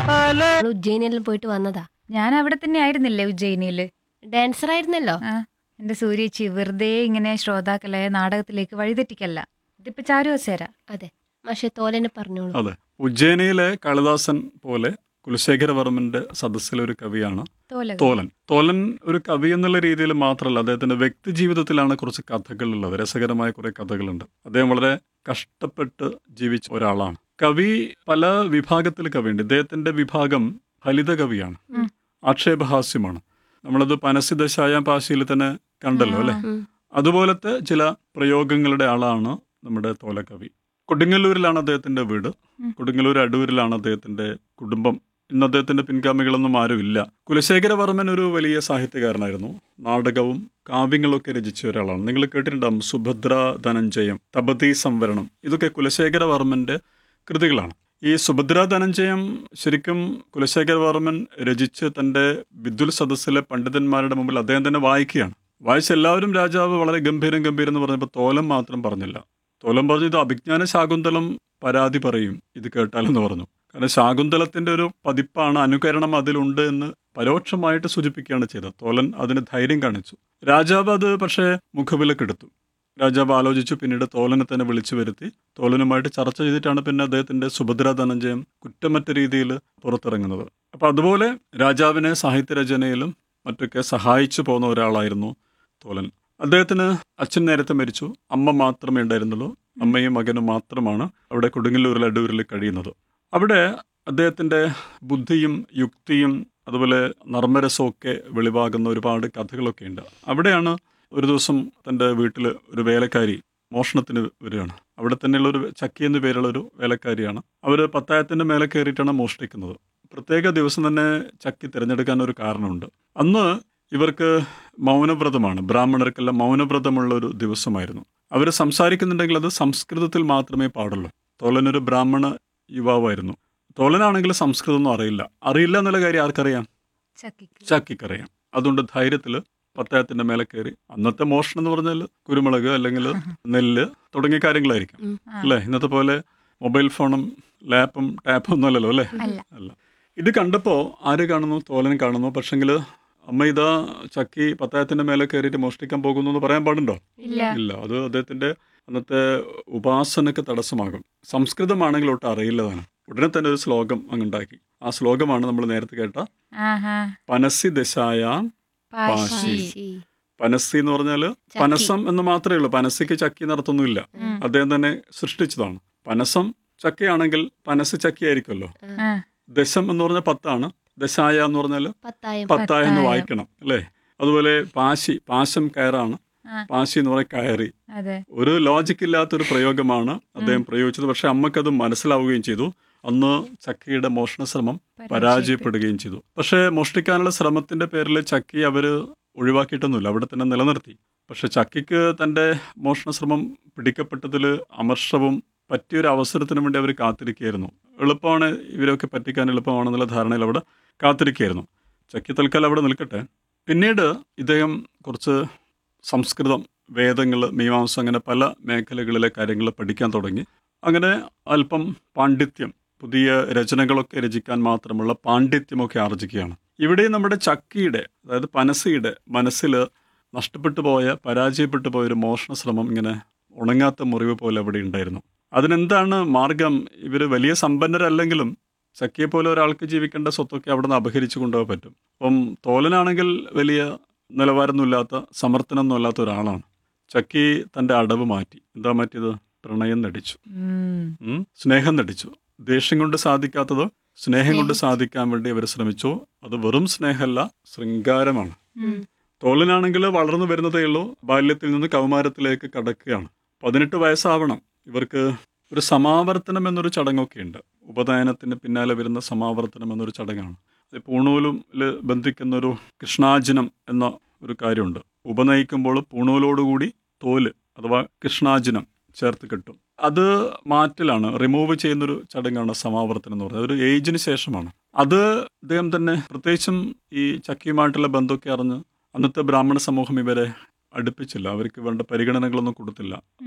നമ്മൾ ഉജ്ജയിനിയെല്ലാം പോയിട്ട് വന്നതാ ഞാൻ അവിടെ തന്നെ ആയിരുന്നില്ലേ ഉജ്ജയിനിയില് ഡാൻസർ ആയിരുന്നല്ലോ ആ എന്റെ സൂര്യേച്ചി വെറുതെ ഇങ്ങനെ ശ്രോതാക്കളെ നാടകത്തിലേക്ക് വഴിതെറ്റിക്കല്ല ഇതിപ്പോ ചാരു വസേര അതെ പക്ഷെ തോലനെ പറഞ്ഞോളൂ അതെ ഉജ്ജയിനിയിലെ കാളിദാസൻ പോലെ കുലശേഖരവർമ്മന്റെ സദസ്സിലെ ഒരു കവിയാണ് തോല തോലൻ തോലൻ ഒരു കവി എന്നുള്ള രീതിയിൽ മാത്രമല്ല അദ്ദേഹത്തിന്റെ വ്യക്തി ജീവിതത്തിലാണ് കുറച്ച് കഥകളുള്ളത് രസകരമായ കുറെ കഥകളുണ്ട് അദ്ദേഹം വളരെ കഷ്ടപ്പെട്ട് ജീവിച്ച ഒരാളാണ് കവി പല വിഭാഗത്തിൽ കവിയുണ്ട് ഇദ്ദേഹത്തിന്റെ വിഭാഗം ഫലിത കവിയാണ് ഉം. ആക്ഷേപഹാസ്യമാണ് നമ്മളത് പനസിദശായ പാശയിൽ തന്നെ കണ്ടല്ലോ അല്ലെ ഉം. അതുപോലത്തെ ചില പ്രയോഗങ്ങളുടെ ആളാണ് നമ്മുടെ തോലക്കവി കൊടുങ്ങല്ലൂരിലാണ് അദ്ദേഹത്തിന്റെ വീട് ഉം. കൊടുങ്ങല്ലൂർ അടൂരിലാണ് അദ്ദേഹത്തിന്റെ കുടുംബം ഇന്ന് അദ്ദേഹത്തിന്റെ പിൻഗാമികളൊന്നും ആരുമില്ല കുലശേഖരവർമ്മൻ ഒരു വലിയ സാഹിത്യകാരനായിരുന്നു നാടകവും കാവ്യങ്ങളൊക്കെ രചിച്ച ഒരാളാണ് നിങ്ങൾ കേട്ടിട്ടുണ്ടാവും സുഭദ്ര ധനഞ്ജയം തപതി സംവരണം ഇതൊക്കെ കുലശേഖരവർമ്മന്റെ കൃതികളാണ് ഈ സുഭദ്ര ധനഞ്ജയം ശരിക്കും കുലശേഖരവർമ്മൻ രചിച്ച് തന്റെ വിദ്യുൽ സദസ്സിലെ പണ്ഡിതന്മാരുടെ മുമ്പിൽ അദ്ദേഹം തന്നെ വായിക്കുകയാണ് വായിച്ച എല്ലാവരും രാജാവ് വളരെ ഗംഭീരം ഗംഭീരം എന്ന് പറഞ്ഞപ്പോൾ തോലം മാത്രം പറഞ്ഞില്ല തോലം പറഞ്ഞു ഇത് അഭിജ്ഞാന ശാകുന്തളം പരാതി പറയും ഇത് കേട്ടാലെന്ന് പറഞ്ഞു കാരണം ശാകുന്തളത്തിന്റെ ഒരു പതിപ്പാണ് അനുകരണം അതിലുണ്ട് എന്ന് പരോക്ഷമായിട്ട് സൂചിപ്പിക്കുകയാണ് ചെയ്തത് തോലൻ അതിന് ധൈര്യം കാണിച്ചു രാജാവ് അത് പക്ഷേ മുഖവിലക്കെടുത്തു രാജാവ് ആലോചിച്ചു പിന്നീട് തോലനെ തന്നെ വിളിച്ചു വരുത്തി തോലനുമായിട്ട് ചർച്ച ചെയ്തിട്ടാണ് പിന്നെ അദ്ദേഹത്തിന്റെ സുഭദ്ര ധനഞ്ജയം കുറ്റമറ്റ രീതിയിൽ പുറത്തിറങ്ങുന്നത് അപ്പൊ അതുപോലെ രാജാവിനെ സാഹിത്യരചനയിലും മറ്റൊക്കെ സഹായിച്ചു പോകുന്ന ഒരാളായിരുന്നു തോലൻ അദ്ദേഹത്തിന് അച്ഛൻ നേരത്തെ മരിച്ചു അമ്മ മാത്രമേ ഉണ്ടായിരുന്നുള്ളൂ അമ്മയും മകനും മാത്രമാണ് അവിടെ കൊടുങ്ങല്ലൂരിൽ അടൂരിൽ കഴിയുന്നത് അവിടെ അദ്ദേഹത്തിൻ്റെ ബുദ്ധിയും യുക്തിയും അതുപോലെ നർമ്മരസവും ഒക്കെ വെളിവാകുന്ന ഒരുപാട് കഥകളൊക്കെ ഉണ്ട് അവിടെയാണ് ഒരു ദിവസം തൻ്റെ വീട്ടിൽ ഒരു വേലക്കാരി മോഷണത്തിന് വരികയാണ് അവിടെ തന്നെയുള്ള ഒരു ചക്കി എന്നു പേരുള്ള ഒരു വേലക്കാരിയാണ് അവർ പത്തായത്തിൻ്റെ മേലെ കയറിയിട്ടാണ് മോഷ്ടിക്കുന്നത് പ്രത്യേക ദിവസം തന്നെ ചക്കി തിരഞ്ഞെടുക്കാൻ ഒരു കാരണമുണ്ട് അന്ന് ഇവർക്ക് മൗനവ്രതമാണ് ബ്രാഹ്മണർക്കെല്ലാം മൗനവ്രതമുള്ള ഒരു ദിവസമായിരുന്നു അവർ സംസാരിക്കുന്നുണ്ടെങ്കിൽ അത് സംസ്കൃതത്തിൽ മാത്രമേ പാടുള്ളൂ തോലനൊരു ബ്രാഹ്മണ യുവാവായിരുന്നു തോലനാണെങ്കിൽ സംസ്കൃതമൊന്നും അറിയില്ല അറിയില്ല എന്നുള്ള കാര്യം ആർക്കറിയാം ചക്കിക്ക് ചക്കിക്കറിയാം അതുകൊണ്ട് ധൈര്യത്തിൽ പത്തായത്തിന്റെ മേലെ കയറി അന്നത്തെ മോഷണം എന്ന് പറഞ്ഞാൽ കുരുമുളക് അല്ലെങ്കിൽ നെല്ല് തുടങ്ങിയ കാര്യങ്ങളായിരിക്കും ഉം. ആ. അല്ലേ ഇന്നത്തെ പോലെ മൊബൈൽ ഫോണും ലാപ്പും ടാപ്പും ഒന്നും അല്ലല്ലോ അല്ലേ അല്ല അല്ല ഇത് കണ്ടപ്പോൾ ആര് കാണുന്നു തോലൻ കാണുന്നു പക്ഷെങ്കിൽ അമ്മ ഇതാ ചക്കി പത്തായത്തിന്റെ മേലെ കയറിയിട്ട് മോഷ്ടിക്കാൻ പോകുന്നു എന്ന് പറയാൻ പാടുണ്ടോ ഇല്ല ഇല്ല അത് അദ്ദേഹത്തിന്റെ അന്നത്തെ ഉപാസനക്ക് തടസ്സമാകും സംസ്കൃതമാണെങ്കിൽ ഒട്ടും അറിയില്ലതാണ് ഉടനെ തന്നെ ഒരു ശ്ലോകം അങ്ങുണ്ടാക്കി ആ ശ്ലോകമാണ് നമ്മൾ നേരത്തെ കേട്ട ആഹാ പനസി ദശായ പാശി പാശി. പനസി എന്ന് പറഞ്ഞാൽ ചക്കി. പനസം എന്ന് മാത്രമേ ഉള്ളൂ പനസിക്ക് ചക്കി നടത്തൊന്നുമില്ല ഉം. അദ്ദേഹം തന്നെ സൃഷ്ടിച്ചതാണ് പനസം ചക്കയാണെങ്കിൽ പനസ് ചക്കിയായിരിക്കുമല്ലോ ആ, ദശം എന്ന് പറഞ്ഞാൽ പത്താണ് ദശായ എന്ന് പറഞ്ഞാൽ പത്തായം പത്തായ എന്ന് പത്തായം. വായിക്കണം അല്ലേ അതുപോലെ പാശി പാശം കയറാണ് ആ. പാശി എന്ന് പറഞ്ഞാൽ കയറി അതെ ഒരു ലോജിക് ഇല്ലാത്തൊരു പ്രയോഗമാണ് അദ്ദേഹം പ്രയോഗിച്ചത് പക്ഷെ അമ്മക്കത് മനസ്സിലാവുകയും ചെയ്തു അന്ന് ചക്കിയുടെ മോഷണ ശ്രമം പരാജയപ്പെടുകയും ചെയ്തു പക്ഷേ മോഷ്ടിക്കാനുള്ള ശ്രമത്തിന്റെ പേരിൽ ചക്കി അവര് ഒഴിവാക്കിയിട്ടൊന്നുമില്ല അവിടെ തന്നെ നിലനിർത്തി പക്ഷെ ചക്കിക്ക് തന്റെ മോഷണ ശ്രമം പിടിക്കപ്പെട്ടതിൽ അമർഷവും പറ്റിയൊരു അവസരത്തിന് വേണ്ടി അവർ കാത്തിരിക്കുകയായിരുന്നു എളുപ്പമാണ് ഇവരൊക്കെ പറ്റിക്കാൻ എളുപ്പമാണെന്നുള്ള ധാരണയിൽ അവിടെ കാത്തിരിക്കുകയായിരുന്നു ചക്കി തൽക്കാലം അവിടെ നിൽക്കട്ടെ പിന്നീട് ഇദ്ദേഹം കുറച്ച് സംസ്കൃതം വേദങ്ങൾ മീമാംസ അങ്ങനെ പല മേഖലകളിലെ കാര്യങ്ങൾ പഠിക്കാൻ തുടങ്ങി അങ്ങനെ അല്പം പാണ്ഡിത്യം പുതിയ രചനകളൊക്കെ രചിക്കാൻ മാത്രമുള്ള പാണ്ഡിത്യമൊക്കെ ആർജിക്കുകയാണ് ഇവിടെ നമ്മുടെ ചക്കിയുടെ അതായത് പനസിയുടെ മനസ്സിൽ നഷ്ടപ്പെട്ടു പോയ പരാജയപ്പെട്ടു പോയ ഒരു മോഷണ ശ്രമം ഇങ്ങനെ ഉണങ്ങാത്ത മുറിവ് പോലെ അവിടെ ഉണ്ടായിരുന്നു അതിനെന്താണ് മാർഗം ഇവർ വലിയ സമ്പന്നരല്ലെങ്കിലും ചക്കിയെ പോലെ ഒരാൾക്ക് ജീവിക്കേണ്ട സ്വത്തൊക്കെ അവിടെ നിന്ന് അപഹരിച്ചു കൊണ്ടുപോകാൻ പറ്റും അപ്പം തോലനാണെങ്കിൽ വലിയ നിലവാരമൊന്നുമില്ലാത്ത സമർത്ഥനമൊന്നും അല്ലാത്ത ഒരാളാണ് ചക്കി തൻ്റെ അടവ് മാറ്റി എന്താ മാറ്റിയത് പ്രണയം നടിച്ചു ഉം. ഉം. സ്നേഹം നടിച്ചു ദേഷ്യം കൊണ്ട് സാധിക്കാത്തത് സ്നേഹം കൊണ്ട് സാധിക്കാൻ വേണ്ടി അവർ ശ്രമിച്ചു അത് വെറും സ്നേഹമല്ല ശൃംഗാരമാണ് ഉം. തോലനാണെങ്കിൽ വളർന്നു വരുന്നതേ ഉള്ളൂ ബാല്യത്തിൽ നിന്ന് കൗമാരത്തിലേക്ക് കടക്കുകയാണ് പതിനെട്ട് വയസ്സാവണം ഇവർക്ക് ഒരു സമാവർത്തനം എന്നൊരു ചടങ്ങൊക്കെ ഉണ്ട് ഉപനയനത്തിന് പിന്നാലെ വരുന്ന സമാവർത്തനം എന്നൊരു ചടങ്ങാണ് അത് പൂണൂലിൽ ബന്ധിക്കുന്ന ഒരു കൃഷ്ണാജിനം എന്ന ഒരു കാര്യമുണ്ട് ഉപനയിക്കുമ്പോൾ പൂണൂലോടുകൂടി തോല് അഥവാ കൃഷ്ണാജിനം ചേർത്ത് കിട്ടും അത് മാറ്റലാണ് റിമൂവ് ചെയ്യുന്നൊരു ചടങ്ങാണ് സമാവർത്തനം എന്ന് പറയുന്നത് ഒരു ഏജിന് ശേഷമാണ് അത് ഇദ്ദേഹം തന്നെ പ്രത്യേകിച്ചും ഈ ചക്കിയുമായിട്ടുള്ള ബന്ധമൊക്കെ അറിഞ്ഞ് അന്നത്തെ ബ്രാഹ്മണ സമൂഹം ഇവരെ അടുപ്പിച്ചില്ല അവർക്ക് വേണ്ട പരിഗണനകളൊന്നും കൊടുത്തില്ല